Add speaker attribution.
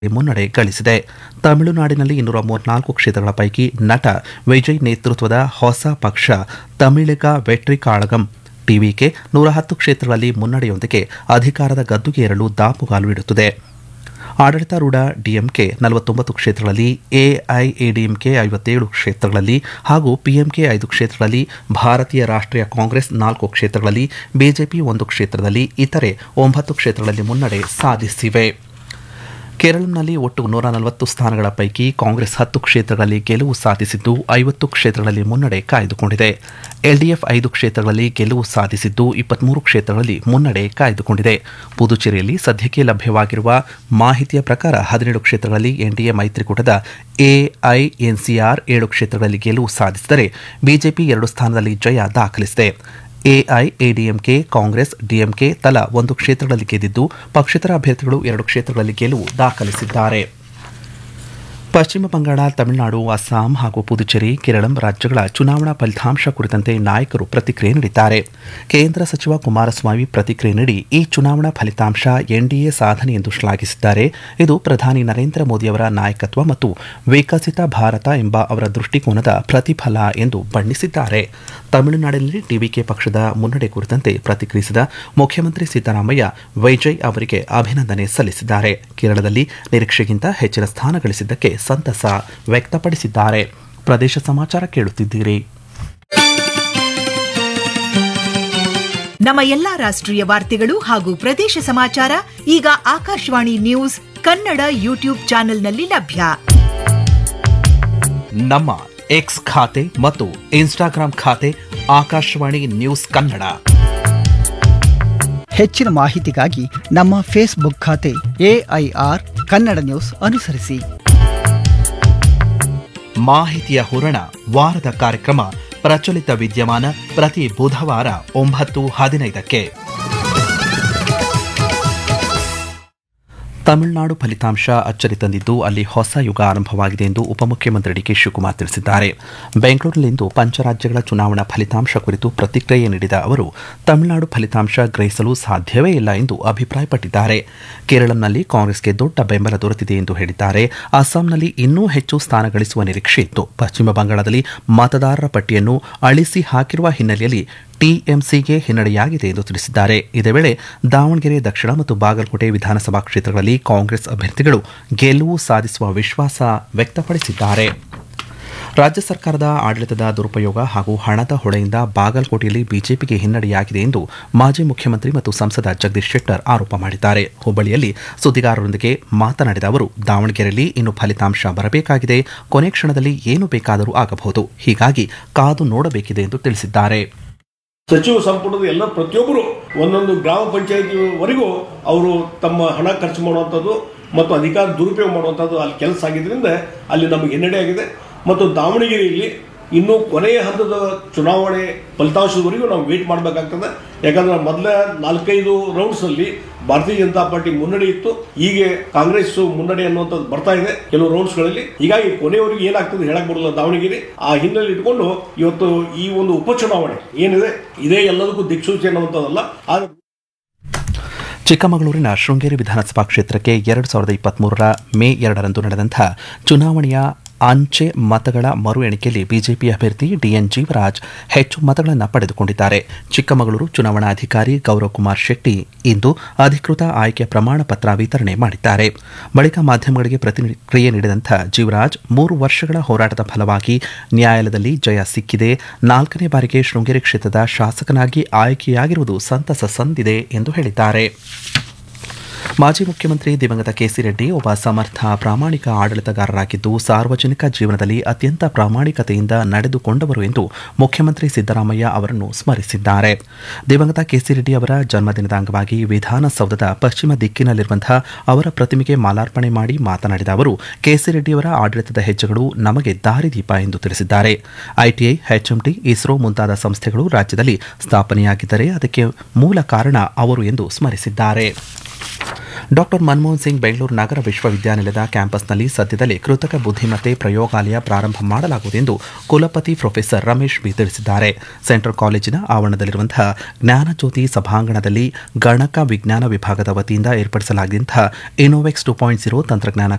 Speaker 1: ಮುನ್ನಡೆ ಗಳಿಸಿದೆ ತಮಿಳುನಾಡಿನಲ್ಲಿ ಇನ್ನೂರ ಮೂವತ್ನಾಲ್ಕು ಕ್ಷೇತ್ರಗಳ ಪೈಕಿ ನಟ ವಿಜಯ್ ನೇತೃತ್ವದ ಹೊಸ ಪಕ್ಷ ತಮಿಳಿಗ ವೆಟ್ರಿ ಕಾಳಗಂ ಟಿವಿಕೆ ನೂರ ಹತ್ತು ಕ್ಷೇತ್ರಗಳಲ್ಲಿ ಮುನ್ನಡೆಯೊಂದಿಗೆ ಅಧಿಕಾರದ ಗದ್ದುಗೆ ಏರಲು ದಾಪುಗಾಲು ಇಡುತ್ತದೆ ಆಡಳಿತಾರೂಢ ಡಿಎಂಕೆ ನಲವತ್ತೊಂಬತ್ತು ಕ್ಷೇತ್ರಗಳಲ್ಲಿ ಎಐಎಡಿಎಂಕೆ ಐವತ್ತೇಳು ಕ್ಷೇತ್ರಗಳಲ್ಲಿ ಹಾಗೂ ಪಿಎಂಕೆ ಐದು ಕ್ಷೇತ್ರಗಳಲ್ಲಿ ಭಾರತೀಯ ರಾಷ್ಟ್ರೀಯ ಕಾಂಗ್ರೆಸ್ ನಾಲ್ಕು ಕ್ಷೇತ್ರಗಳಲ್ಲಿ ಬಿಜೆಪಿ ಒಂದು ಕ್ಷೇತ್ರದಲ್ಲಿ ಇತರೆ ಒಂಬತ್ತು ಕ್ಷೇತ್ರಗಳಲ್ಲಿ ಮುನ್ನಡೆ ಸಾಧಿಸಿವೆ ಕೇರಳಂನಲ್ಲಿ ಒಟ್ಟು ನೂರ ನಲವತ್ತು ಸ್ಥಾನಗಳ ಪೈಕಿ ಕಾಂಗ್ರೆಸ್ ಹತ್ತು ಕ್ಷೇತ್ರಗಳಲ್ಲಿ ಗೆಲುವು ಸಾಧಿಸಿದ್ದು ಐವತ್ತು ಕ್ಷೇತ್ರಗಳಲ್ಲಿ ಮುನ್ನಡೆ ಕಾಯ್ದುಕೊಂಡಿದೆ ಎಲ್ಡಿಎಫ್ ಐದು ಕ್ಷೇತ್ರಗಳಲ್ಲಿ ಗೆಲುವು ಸಾಧಿಸಿದ್ದು ಇಪ್ಪತ್ಮೂರು ಕ್ಷೇತ್ರಗಳಲ್ಲಿ ಮುನ್ನಡೆ ಕಾಯ್ದುಕೊಂಡಿದೆ ಪುದುಚೇರಿಯಲ್ಲಿ ಸದ್ಯಕ್ಕೆ ಲಭ್ಯವಾಗಿರುವ ಮಾಹಿತಿಯ ಪ್ರಕಾರ ಹದಿನೇಳು ಕ್ಷೇತ್ರಗಳಲ್ಲಿ ಎನ್ಡಿಎ ಮೈತ್ರಿಕೂಟದ ಎಐಎನ್ಸಿಆರ್ ಏಳು ಕ್ಷೇತ್ರಗಳಲ್ಲಿ ಗೆಲುವು ಸಾಧಿಸಿದರೆ ಬಿಜೆಪಿ ಎರಡು ಸ್ಥಾನದಲ್ಲಿ ಜಯ ದಾಖಲಿಸಿದೆ ಎಐಎಡಿಎಂಕೆ ಕಾಂಗ್ರೆಸ್ ಡಿಎಂಕೆ ತಲಾ ಒಂದು ಕ್ಷೇತ್ರಗಳಲ್ಲಿ ಗೆದ್ದಿದ್ದು ಪಕ್ಷೇತರ ಅಭ್ಯರ್ಥಿಗಳು ಎರಡು ಕ್ಷೇತ್ರಗಳಲ್ಲಿ ಗೆಲುವು ದಾಖಲಿಸಿದ್ದಾರೆ ಪಶ್ಚಿಮ ಬಂಗಾಳ ತಮಿಳುನಾಡು ಅಸ್ಸಾಂ ಹಾಗೂ ಪುದುಚೇರಿ ಕೇರಳಂ ರಾಜ್ಯಗಳ ಚುನಾವಣಾ ಫಲಿತಾಂಶ ಕುರಿತಂತೆ ನಾಯಕರು ಪ್ರತಿಕ್ರಿಯೆ ನೀಡಿದ್ದಾರೆ ಕೇಂದ್ರ ಸಚಿವ ಕುಮಾರಸ್ವಾಮಿ ಪ್ರತಿಕ್ರಿಯೆ ನೀಡಿ ಈ ಚುನಾವಣಾ ಫಲಿತಾಂಶ ಎನ್ಡಿಎ ಸಾಧನೆ ಎಂದು ಶ್ಲಾಘಿಸಿದ್ದಾರೆ ಇದು ಪ್ರಧಾನಿ ನರೇಂದ್ರ ಮೋದಿಯವರ ನಾಯಕತ್ವ ಮತ್ತು ವಿಕಸಿತ ಭಾರತ ಎಂಬ ಅವರ ದೃಷ್ಟಿಕೋನದ ಪ್ರತಿಫಲ ಎಂದು ಬಣ್ಣಿಸಿದ್ದಾರೆ ತಮಿಳುನಾಡಿನಲ್ಲಿ ಟಿವಿಕೆ ಪಕ್ಷದ ಮುನ್ನಡೆ ಕುರಿತಂತೆ ಪ್ರತಿಕ್ರಿಯಿಸಿದ ಮುಖ್ಯಮಂತ್ರಿ ಸಿದ್ದರಾಮಯ್ಯ ವೈಜಯ್ ಅವರಿಗೆ ಅಭಿನಂದನೆ ಸಲ್ಲಿಸಿದ್ದಾರೆ ಕೇರಳದಲ್ಲಿ ನಿರೀಕ್ಷೆಗಿಂತ ಹೆಚ್ಚಿನ ಸ್ಥಾನ ಗಳಿಸಿದ್ದಕ್ಕೆ ಸಂತಸ ವ್ಯಕ್ತಪಡಿಸಿದ್ದಾರೆ ಪ್ರದೇಶ ಸಮಾಚಾರ ಕೇಳುತ್ತಿದ್ದೀರಿ
Speaker 2: ನಮ್ಮ ಎಲ್ಲಾ ರಾಷ್ಟ್ರೀಯ ವಾರ್ತೆಗಳು ಹಾಗೂ ಪ್ರದೇಶ ಸಮಾಚಾರ ಈಗ ಆಕಾಶವಾಣಿ ನ್ಯೂಸ್ ಕನ್ನಡ ಯೂಟ್ಯೂಬ್ ಚಾನೆಲ್ನಲ್ಲಿ ಲಭ್ಯ
Speaker 1: ನಮ್ಮ ಎಕ್ಸ್ ಖಾತೆ ಮತ್ತು ಇನ್ಸ್ಟಾಗ್ರಾಂ ಖಾತೆ ಆಕಾಶವಾಣಿ ನ್ಯೂಸ್ ಕನ್ನಡ
Speaker 3: ಹೆಚ್ಚಿನ ಮಾಹಿತಿಗಾಗಿ ನಮ್ಮ ಫೇಸ್ಬುಕ್ ಖಾತೆ ಎಐಆರ್ ಕನ್ನಡ ನ್ಯೂಸ್ ಅನುಸರಿಸಿ
Speaker 1: ಮಾಹಿತಿಯ ಹೂರಣ ವಾರದ ಕಾರ್ಯಕ್ರಮ ಪ್ರಚಲಿತ ವಿದ್ಯಮಾನ ಪ್ರತಿ ಬುಧವಾರ ಒಂಬತ್ತು ಹದಿನೈದಕ್ಕೆ ತಮಿಳುನಾಡು ಫಲಿತಾಂಶ ಅಚ್ಚರಿ ತಂದಿದ್ದು ಅಲ್ಲಿ ಹೊಸ ಯುಗ ಆರಂಭವಾಗಿದೆ ಎಂದು ಉಪಮುಖ್ಯಮಂತ್ರಿ ಡಿಕೆ ಶಿವಕುಮಾರ್ ತಿಳಿಸಿದ್ದಾರೆ ಬೆಂಗಳೂರಿನಲ್ಲಿಂದು ಪಂಚರಾಜ್ಯಗಳ ಚುನಾವಣಾ ಫಲಿತಾಂಶ ಕುರಿತು ಪ್ರತಿಕ್ರಿಯೆ ನೀಡಿದ ಅವರು ತಮಿಳುನಾಡು ಫಲಿತಾಂಶ ಗ್ರಹಿಸಲು ಸಾಧ್ಯವೇ ಇಲ್ಲ ಎಂದು ಅಭಿಪ್ರಾಯಪಟ್ಟಿದ್ದಾರೆ ಕೇರಳಂನಲ್ಲಿ ಕಾಂಗ್ರೆಸ್ಗೆ ದೊಡ್ಡ ಬೆಂಬಲ ದೊರೆತಿದೆ ಎಂದು ಹೇಳಿದ್ದಾರೆ ಅಸ್ಸಾಂನಲ್ಲಿ ಇನ್ನೂ ಹೆಚ್ಚು ಸ್ಥಾನ ಗಳಿಸುವ ನಿರೀಕ್ಷೆ ಇತ್ತು ಪಶ್ಚಿಮ ಬಂಗಾಳದಲ್ಲಿ ಮತದಾರರ ಪಟ್ಟಿಯನ್ನು ಅಳಿಸಿ ಹಾಕಿರುವ ಹಿನ್ನೆಲೆಯಲ್ಲಿ ಟಿಎಂಸಿಗೆ ಹಿನ್ನಡೆಯಾಗಿದೆ ಎಂದು ತಿಳಿಸಿದ್ದಾರೆ ಇದೇ ವೇಳೆ ದಾವಣಗೆರೆ ದಕ್ಷಿಣ ಮತ್ತು ಬಾಗಲಕೋಟೆ ವಿಧಾನಸಭಾ ಕ್ಷೇತ್ರಗಳಲ್ಲಿ ಕಾಂಗ್ರೆಸ್ ಅಭ್ಯರ್ಥಿಗಳು ಗೆಲುವು ಸಾಧಿಸುವ ವಿಶ್ವಾಸ ವ್ಯಕ್ತಪಡಿಸಿದ್ದಾರೆ ರಾಜ್ಯ ಸರ್ಕಾರದ ಆಡಳಿತದ ದುರುಪಯೋಗ ಹಾಗೂ ಹಣದ ಹೊಳೆಯಿಂದ ಬಾಗಲಕೋಟೆಯಲ್ಲಿ ಬಿಜೆಪಿಗೆ ಹಿನ್ನಡೆಯಾಗಿದೆ ಎಂದು ಮಾಜಿ ಮುಖ್ಯಮಂತ್ರಿ ಮತ್ತು ಸಂಸದ ಜಗದೀಶ್ ಶೆಟ್ಟರ್ ಆರೋಪ ಮಾಡಿದ್ದಾರೆ ಹುಬ್ಬಳ್ಳಿಯಲ್ಲಿ ಸುದ್ದಿಗಾರರೊಂದಿಗೆ ಮಾತನಾಡಿದ ಅವರು ದಾವಣಗೆರೆಯಲ್ಲಿ ಇನ್ನು ಫಲಿತಾಂಶ ಬರಬೇಕಾಗಿದೆ ಕೊನೆ ಕ್ಷಣದಲ್ಲಿ ಏನು ಬೇಕಾದರೂ ಆಗಬಹುದು ಹೀಗಾಗಿ ಕಾದು ನೋಡಬೇಕಿದೆ ಎಂದು ತಿಳಿಸಿದ್ದಾರೆ
Speaker 4: ಸಚಿವ ಸಂಪುಟದ ಎಲ್ಲ ಪ್ರತಿಯೊಬ್ಬರು ಒಂದೊಂದು ಗ್ರಾಮ ಪಂಚಾಯತಿವರೆಗೂ ಅವರು ತಮ್ಮ ಹಣ ಖರ್ಚು ಮಾಡುವಂಥದ್ದು ಮತ್ತು ಅಧಿಕಾರ ದುರುಪಯೋಗ ಮಾಡುವಂಥದ್ದು ಅಲ್ಲಿ ಕೆಲಸ ಆಗಿದ್ದರಿಂದ ಅಲ್ಲಿ ನಮಗೆ ಹಿನ್ನಡೆ ಆಗಿದೆ ಮತ್ತು ದಾವಣಗೆರೆಯಲ್ಲಿ ಇನ್ನೂ ಕೊನೆಯ ಹಂತದ ಚುನಾವಣೆ ಫಲಿತಾಂಶದವರೆಗೂ ನಾವು ವೇಟ್ ಮಾಡಬೇಕಾಗ್ತದೆ ಯಾಕಂದ್ರೆ ಮೊದಲ ನಾಲ್ಕೈದು ರೌಂಡ್ಸ್ನಲ್ಲಿ ಭಾರತೀಯ ಜನತಾ ಪಾರ್ಟಿ ಮುನ್ನಡೆ ಇತ್ತು ಹೀಗೆ ಕಾಂಗ್ರೆಸ್ ಮುನ್ನಡೆ ಅನ್ನುವಂಥದ್ದು ಬರ್ತಾ ಇದೆ ಕೆಲವು ರೌಂಡ್ಸ್ಗಳಲ್ಲಿ ಹೀಗಾಗಿ ಕೊನೆಯವರೆಗೆ ಏನಾಗ್ತದೆ ಹೇಳಕ್ ಬರಲ್ಲ ದಾವಣಗೆರೆ ಆ ಹಿನ್ನೆಲೆ ಇಟ್ಕೊಂಡು ಇವತ್ತು ಈ ಒಂದು ಉಪಚುನಾವಣೆ ಏನಿದೆ ಇದೇ ಎಲ್ಲದಕ್ಕೂ ದಿಕ್ಸೂಚಿ ಅನ್ನುವಂಥದ್ದಲ್ಲ ಆದ್ರೆ
Speaker 1: ಚಿಕ್ಕಮಗಳೂರಿನ ಶೃಂಗೇರಿ ವಿಧಾನಸಭಾ ಕ್ಷೇತ್ರಕ್ಕೆ ಎರಡು ಸಾವಿರದ ಇಪ್ಪತ್ಮೂರರ ಮೇ ಎರಡರಂದು ನಡೆದಂತಹ ಚುನಾವಣೆಯ ಅಂಚೆ ಮತಗಳ ಮರು ಎಣಿಕೆಯಲ್ಲಿ ಬಿಜೆಪಿ ಅಭ್ಯರ್ಥಿ ಡಿಎನ್ ಜೀವರಾಜ್ ಹೆಚ್ಚು ಮತಗಳನ್ನು ಪಡೆದುಕೊಂಡಿದ್ದಾರೆ ಚಿಕ್ಕಮಗಳೂರು ಚುನಾವಣಾಧಿಕಾರಿ ಗೌರವ್ ಕುಮಾರ್ ಶೆಟ್ಟಿ ಇಂದು ಅಧಿಕೃತ ಆಯ್ಕೆ ಪ್ರಮಾಣ ಪತ್ರ ವಿತರಣೆ ಮಾಡಿದ್ದಾರೆ ಬಳಿಕ ಮಾಧ್ಯಮಗಳಿಗೆ ಪ್ರತಿಕ್ರಿಯೆ ನೀಡಿದಂಥ ಜೀವರಾಜ್ ಮೂರು ವರ್ಷಗಳ ಹೋರಾಟದ ಫಲವಾಗಿ ನ್ಯಾಯಾಲಯದಲ್ಲಿ ಜಯ ಸಿಕ್ಕಿದೆ ನಾಲ್ಕನೇ ಬಾರಿಗೆ ಶೃಂಗೇರಿ ಕ್ಷೇತ್ರದ ಶಾಸಕನಾಗಿ ಆಯ್ಕೆಯಾಗಿರುವುದು ಸಂತಸ ಸಂದಿದೆ ಎಂದು ಹೇಳಿದ್ದಾರೆ ಮಾಜಿ ಮುಖ್ಯಮಂತ್ರಿ ದಿವಂಗತ ಕೆಸಿ ರೆಡ್ಡಿ ಒಬ್ಬ ಸಮರ್ಥ ಪ್ರಾಮಾಣಿಕ ಆಡಳಿತಗಾರರಾಗಿದ್ದು ಸಾರ್ವಜನಿಕ ಜೀವನದಲ್ಲಿ ಅತ್ಯಂತ ಪ್ರಾಮಾಣಿಕತೆಯಿಂದ ನಡೆದುಕೊಂಡವರು ಎಂದು ಮುಖ್ಯಮಂತ್ರಿ ಸಿದ್ದರಾಮಯ್ಯ ಅವರನ್ನು ಸ್ಮರಿಸಿದ್ದಾರೆ ದಿವಂಗತ ಕೆಸಿ ರೆಡ್ಡಿ ಅವರ ಜನ್ಮದಿನದ ಅಂಗವಾಗಿ ವಿಧಾನಸೌಧದ ಪಶ್ಚಿಮ ದಿಕ್ಕಿನಲ್ಲಿರುವಂತಹ ಅವರ ಪ್ರತಿಮೆಗೆ ಮಾಲಾರ್ಪಣೆ ಮಾಡಿ ಮಾತನಾಡಿದ ಅವರು ಕೆಸಿ ರೆಡ್ಡಿಯವರ ಆಡಳಿತದ ಹೆಜ್ಜೆಗಳು ನಮಗೆ ದಾರಿದೀಪ ಎಂದು ತಿಳಿಸಿದ್ದಾರೆ ಐಟಿಐ ಎಚ್ಎಂಟಿ ಇಸ್ರೋ ಮುಂತಾದ ಸಂಸ್ಥೆಗಳು ರಾಜ್ಯದಲ್ಲಿ ಸ್ಥಾಪನೆಯಾಗಿದ್ದರೆ ಅದಕ್ಕೆ ಮೂಲ ಕಾರಣ ಅವರು ಎಂದು ಸ್ಮರಿಸಿದ್ದಾರೆ ಡಾಕ್ಟರ್ ಮನಮೋಹನ್ ಸಿಂಗ್ ಬೆಂಗಳೂರು ನಗರ ವಿಶ್ವವಿದ್ಯಾನಿಲಯದ ಕ್ಯಾಂಪಸ್ನಲ್ಲಿ ಸದ್ಯದಲ್ಲೇ ಕೃತಕ ಬುದ್ಧಿಮತ್ತೆ ಪ್ರಯೋಗಾಲಯ ಪ್ರಾರಂಭ ಮಾಡಲಾಗುವುದು ಎಂದು ಕುಲಪತಿ ಪ್ರೊಫೆಸರ್ ರಮೇಶ್ ಬಿ ತಿಳಿಸಿದ್ದಾರೆ ಸೆಂಟ್ರಲ್ ಕಾಲೇಜಿನ ಆವರಣದಲ್ಲಿರುವಂತಹ ಜ್ಞಾನಜ್ಯೋತಿ ಸಭಾಂಗಣದಲ್ಲಿ ಗಣಕ ವಿಜ್ಞಾನ ವಿಭಾಗದ ವತಿಯಿಂದ ಏರ್ಪಡಿಸಲಾಗಿದ್ದಂತಹ ಇನೋವೆಕ್ಸ್ ಟು ಪಾಯಿಂಟ್ ಜೀರೋ ತಂತ್ರಜ್ಞಾನ